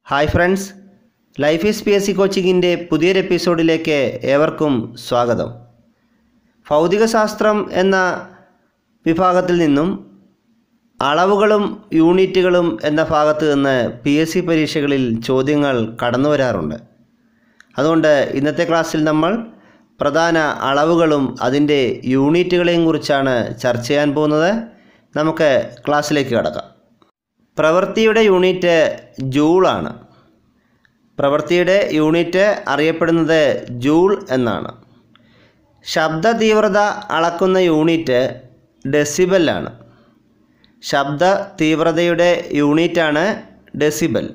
hi friends life is P S C കോച്ചിങ്ങിൻ്റെ പുതിയൊരു എപ്പിസോഡിലേക്ക് ഏവർക്കും സ്വാഗതം ഭൗതികശാസ്ത്രം എന്ന വിഭാഗത്തിൽ നിന്നും അളവുകളും യൂണിറ്റുകളും എന്ന ഭാഗത്ത് നിന്ന് പി എസ് സി പരീക്ഷകളിൽ ചോദ്യങ്ങൾ കടന്നു വരാറുണ്ട് അതുകൊണ്ട് ഇന്നത്തെ ക്ലാസ്സിൽ നമ്മൾ പ്രധാന അളവുകളും അതിൻ്റെ യൂണിറ്റുകളെയും കുറിച്ചാണ് ചർച്ച ചെയ്യാൻ പോകുന്നത് നമുക്ക് ക്ലാസ്സിലേക്ക് കടക്കാം പ്രവൃത്തിയുടെ യൂണിറ്റ് ജൂളാണ് പ്രവൃത്തിയുടെ യൂണിറ്റ് അറിയപ്പെടുന്നത് ജൂൾ എന്നാണ് ശബ്ദ തീവ്രത അളക്കുന്ന യൂണിറ്റ് ഡെസിബലാണ് ശബ്ദ തീവ്രതയുടെ യൂണിറ്റാണ് ഡെസിബൽ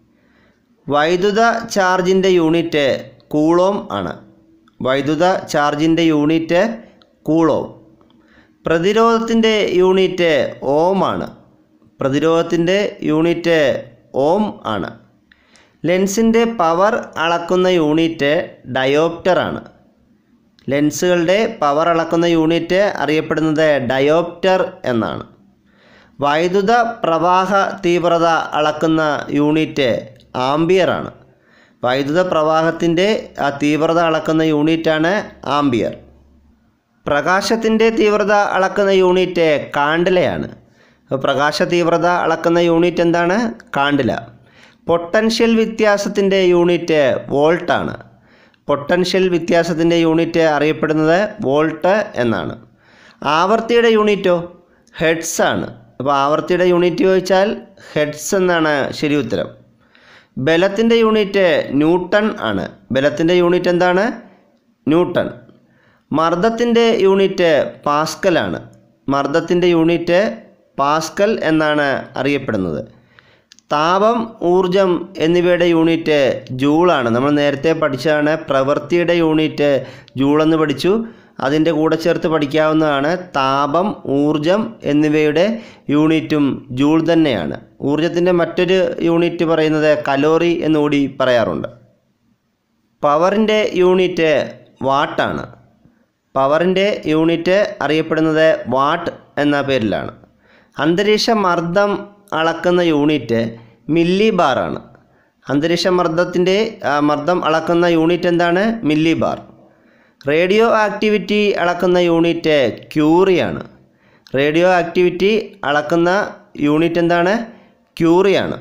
വൈദ്യുത ചാർജിൻ്റെ യൂണിറ്റ് കൂളോം ആണ് വൈദ്യുത ചാർജിൻ്റെ യൂണിറ്റ് കൂളോം പ്രതിരോധത്തിൻ്റെ യൂണിറ്റ് ഓം ആണ് പ്രതിരോധത്തിൻ്റെ യൂണിറ്റ് ഓം ആണ് ലെൻസിൻ്റെ പവർ അളക്കുന്ന യൂണിറ്റ് ഡയോപ്റ്റർ ആണ് ലെൻസുകളുടെ പവർ അളക്കുന്ന യൂണിറ്റ് അറിയപ്പെടുന്നത് ഡയോപ്റ്റർ എന്നാണ് വൈദ്യുത പ്രവാഹ തീവ്രത അളക്കുന്ന യൂണിറ്റ് ആംബിയർ ആണ് വൈദ്യുത പ്രവാഹത്തിൻ്റെ ആ തീവ്രത അളക്കുന്ന യൂണിറ്റാണ് ആംബിയർ പ്രകാശത്തിൻ്റെ തീവ്രത അളക്കുന്ന യൂണിറ്റ് കാണ്ടിലയാണ് അപ്പോൾ പ്രകാശ തീവ്രത അളക്കുന്ന യൂണിറ്റ് എന്താണ് കാണ്ടില പൊട്ടൻഷ്യൽ വ്യത്യാസത്തിൻ്റെ യൂണിറ്റ് വോൾട്ടാണ് പൊട്ടൻഷ്യൽ വ്യത്യാസത്തിൻ്റെ യൂണിറ്റ് അറിയപ്പെടുന്നത് വോൾട്ട് എന്നാണ് ആവർത്തിയുടെ യൂണിറ്റോ ഹെഡ്സ് ആണ് അപ്പോൾ ആവർത്തിയുടെ യൂണിറ്റ് ചോദിച്ചാൽ ഹെഡ്സ് എന്നാണ് ശരി ഉത്തരം ബലത്തിൻ്റെ യൂണിറ്റ് ന്യൂട്ടൺ ആണ് ബലത്തിൻ്റെ യൂണിറ്റ് എന്താണ് ന്യൂട്ടൺ മർദ്ദത്തിൻ്റെ യൂണിറ്റ് പാസ്കലാണ് മർദ്ദത്തിൻ്റെ യൂണിറ്റ് പാസ്കൽ എന്നാണ് അറിയപ്പെടുന്നത് താപം ഊർജം എന്നിവയുടെ യൂണിറ്റ് ജൂളാണ് നമ്മൾ നേരത്തെ പഠിച്ചതാണ് പ്രവൃത്തിയുടെ യൂണിറ്റ് ജൂളെന്ന് പഠിച്ചു അതിൻ്റെ കൂടെ ചേർത്ത് പഠിക്കാവുന്നതാണ് താപം ഊർജം എന്നിവയുടെ യൂണിറ്റും ജൂൾ തന്നെയാണ് ഊർജത്തിൻ്റെ മറ്റൊരു യൂണിറ്റ് പറയുന്നത് കലോറി എന്നുകൂടി പറയാറുണ്ട് പവറിൻ്റെ യൂണിറ്റ് വാട്ടാണ് പവറിൻ്റെ യൂണിറ്റ് അറിയപ്പെടുന്നത് വാട്ട് എന്ന പേരിലാണ് അന്തരീക്ഷ മർദ്ദം അളക്കുന്ന യൂണിറ്റ് മില്ലി ബാറാണ് അന്തരീക്ഷ മർദ്ദത്തിൻ്റെ മർദ്ദം അളക്കുന്ന യൂണിറ്റ് എന്താണ് മില്ലി ബാർ റേഡിയോ ആക്ടിവിറ്റി അളക്കുന്ന യൂണിറ്റ് ക്യൂറിയാണ് റേഡിയോ ആക്ടിവിറ്റി അളക്കുന്ന യൂണിറ്റ് എന്താണ് ക്യൂറിയാണ്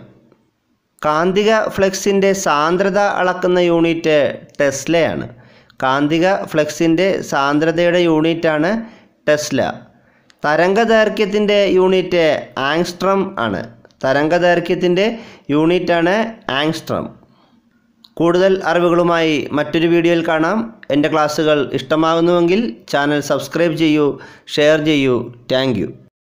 കാന്തിക ഫ്ലെക്സിൻ്റെ സാന്ദ്രത അളക്കുന്ന യൂണിറ്റ് ടെസ്ലയാണ് കാന്തിക ഫ്ലെക്സിൻ്റെ സാന്ദ്രതയുടെ യൂണിറ്റാണ് ടെസ്ല തരംഗദൈർഘ്യത്തിൻ്റെ യൂണിറ്റ് ആങ്സ്ട്രം ആണ് തരംഗദൈർഘ്യത്തിൻ്റെ യൂണിറ്റാണ് ആങ്സ്ട്രം കൂടുതൽ അറിവുകളുമായി മറ്റൊരു വീഡിയോയിൽ കാണാം എൻ്റെ ക്ലാസ്സുകൾ ഇഷ്ടമാകുന്നുവെങ്കിൽ ചാനൽ സബ്സ്ക്രൈബ് ചെയ്യൂ ഷെയർ ചെയ്യൂ താങ്ക്